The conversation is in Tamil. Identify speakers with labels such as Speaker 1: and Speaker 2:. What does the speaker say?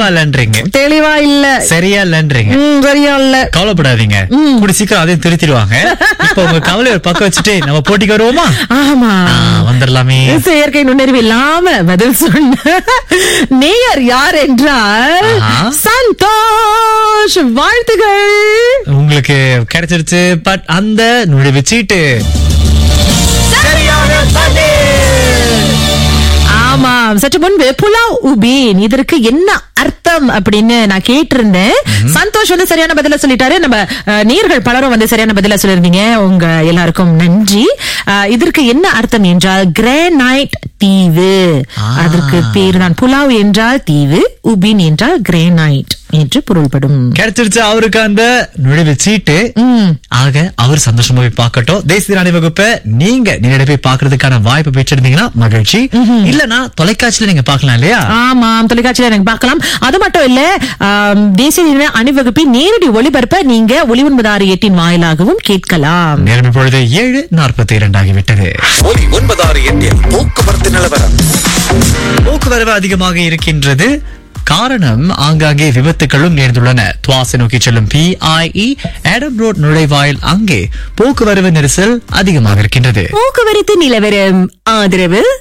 Speaker 1: தெளிவா இல்லன்றீங்க
Speaker 2: தெளிவா இல்ல
Speaker 1: சரியா இல்லன்றீங்க
Speaker 2: ம், சரியா இல்ல
Speaker 1: கவலைப்படாதீங்க கூடி சீக்கிரம் அதையும் திருத்திடுவாங்க இப்ப உங்க கவலை ஒரு பக்கம் வச்சுட்டு நம்ம போட்டிக்கு வருவோமா
Speaker 2: ஆமா
Speaker 1: ஆ, வந்துடலாமே
Speaker 2: செயற்கை நுண்ணறிவு இல்லாம பதில் சொன்ன நேயர் யார் என்றால்
Speaker 1: ஆஹா.
Speaker 2: சந்தோஷ் வாழ்த்துகள்
Speaker 1: உங்களுக்கு கிடைச்சிருச்சு பட் அந்த நுழைவு சீட்டு
Speaker 2: ஆமாம் சற்று முன்பு புலாவ் உபீன் இதற்கு என்ன அர்த்தம் அப்படின்னு நான் கேட்டிருந்தேன் சந்தோஷ் வந்து சரியான பதில சொல்லிட்டாரு நம்ம அஹ், நேயர்கள் பலரும் வந்து சரியான பதில சொல்லிருந்தீங்க உங்க எல்லாருக்கும் நன்றி அஹ், இதற்கு என்ன அர்த்தம் என்றால் கிரானைட் தீவு அதற்கு பேர் தான் புலாவ் என்றால் தீவு உபீன் என்றால் கிரானைட் என்று பொருள்படும்
Speaker 1: கிடைச்சிருச்சு அவருக்கு அந்த நுழைவு சீட்டு ஆக அவர் சந்தோஷமா போய் பார்க்கட்டும் தேசிய ராணி வகுப்பை நீங்க நேரடி போய் பார்க்கிறதுக்கான வாய்ப்பு பெற்றிருந்தீங்கன்னா மகிழ்ச்சி இல்லனா தொலைக்காட்சியில நீங்க பார்க்கலாம் இல்லையா
Speaker 2: ஆமாம் தொலைக்காட்சியில எனக்கு பார்க்கலாம் அது மட்டும் இல்ல ஆம், தேசிய தின அணிவகுப்பின் நேரடி ஒளிபரப்ப நீங்க ஒளி ஒன்பது ஆறு எட்டின் வாயிலாகவும் கேட்கலாம்
Speaker 1: நேரம் இப்பொழுது ஏழு நாற்பத்தி இரண்டு ஆகிவிட்டது
Speaker 3: ஒலி ஒன்பதாறு எட்டில் போக்குவரத்து நிலவரம்
Speaker 1: போக்குவரவு அதிகமாக இருக்கின்றது காரணம் ஆங்காங்கே விபத்துகளும் நேர்ந்துள்ளன துவாசை நோக்கி செல்லும் பிஐஇ ஆடம் ரோட் நுழைவாயில் அங்கே போக்குவரவு நெரிசல் அதிகமாக இருக்கின்றது
Speaker 2: போக்குவரத்து நிலவரம் ஆதரவு